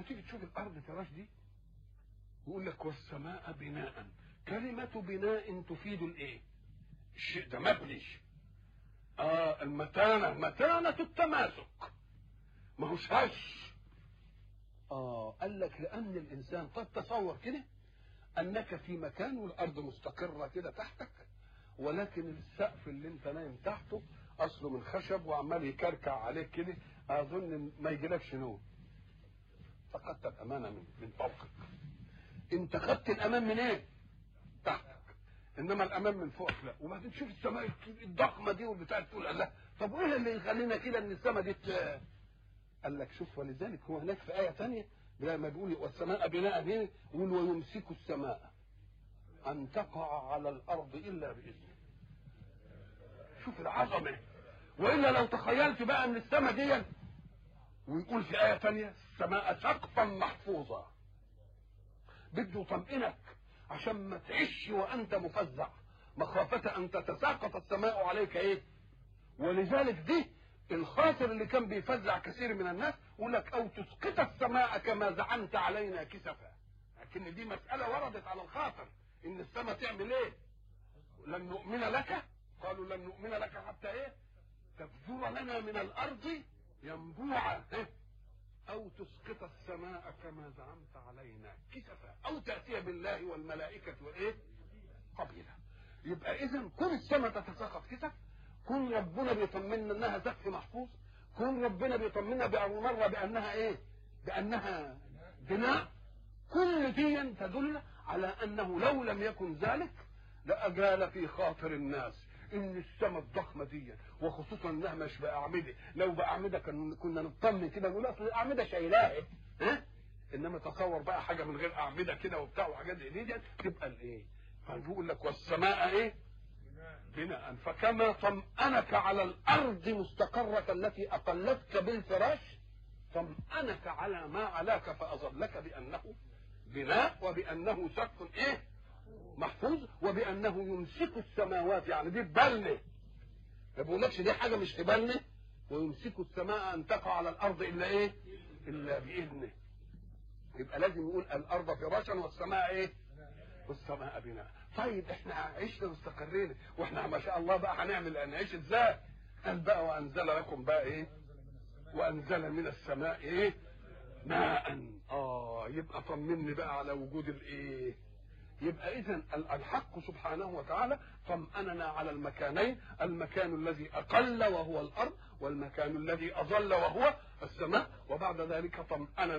لما تيجي تشوف الارض فراش دي يقول لك والسماء بناء كلمة بناء تفيد الايه الشيء ده مبني اه المتانة متانة التماسك ما هوش هش اه قال لك لان الانسان قد تصور كده انك في مكان والارض مستقرة كده تحتك ولكن السقف اللي انت نايم تحته اصله من خشب وعمال يكركع عليك كده اظن ما يجيلكش نوم فقدت الامانه من من فوقك انت خدت الامان من ايه تحتك انما الامان من فوقك لا وبعدين تشوف السماء الضخمه دي والبتاع تقول الله طب وايه اللي يخلينا كده ان السماء دي ت- قال لك شوف ولذلك هو هناك في ايه ثانيه لما بيقول والسماء بناء هنا يقول ويمسك السماء ان تقع على الارض الا باذنه شوف العظمه والا لو تخيلت بقى ان السماء دي ويقول في آية تانية السماء سقفا محفوظا بده يطمئنك عشان ما تعيش وأنت مفزع مخافة أن تتساقط السماء عليك إيه ولذلك دي الخاطر اللي كان بيفزع كثير من الناس يقول لك أو تسقط السماء كما زعمت علينا كسفا لكن دي مسألة وردت على الخاطر إن السماء تعمل إيه لن نؤمن لك قالوا لن نؤمن لك حتى إيه تبذر لنا من الأرض ينبوعا إيه؟ أو تسقط السماء كما زعمت علينا كسفا أو تأتي بالله والملائكة وإيه قبيلا يبقى إذا كل السماء تتساقط كسف كن ربنا بيطمنا انها سقف محفوظ كن ربنا بيطمنا بأول مرة بأنها إيه بأنها بناء كل دي تدل على أنه لو لم يكن ذلك لأجال في خاطر الناس ان السماء الضخمه دي وخصوصا انها مش باعمده لو باعمده كان كنا نطمن كده نقول اصل الاعمده شايلاها ها انما تصور بقى حاجه من غير اعمده كده وبتاع وحاجات زي دي تبقى الايه فبيقول لك والسماء ايه بناء فكما طمأنك على الارض مستقرة التي اقلتك بالفراش طمأنك على ما علاك فاظلك بانه بناء وبانه سقف ايه محفوظ وبانه يمسك السماوات يعني دي ببالنا ما بيقولكش دي حاجه مش في بالنا ويمسك السماء ان تقع على الارض الا ايه؟ الا باذنه يبقى لازم يقول الارض فراشا والسماء ايه؟ والسماء بناء طيب احنا عشنا واستقرينا واحنا ما شاء الله بقى هنعمل نعيش ازاي؟ قال بقى وانزل لكم بقى ايه؟ وانزل من السماء ايه؟ ماء اه يبقى طمني بقى على وجود الايه؟ يبقى اذا الحق سبحانه وتعالى طمأننا على المكانين المكان الذي اقل وهو الارض والمكان الذي اظل وهو السماء وبعد ذلك طمأننا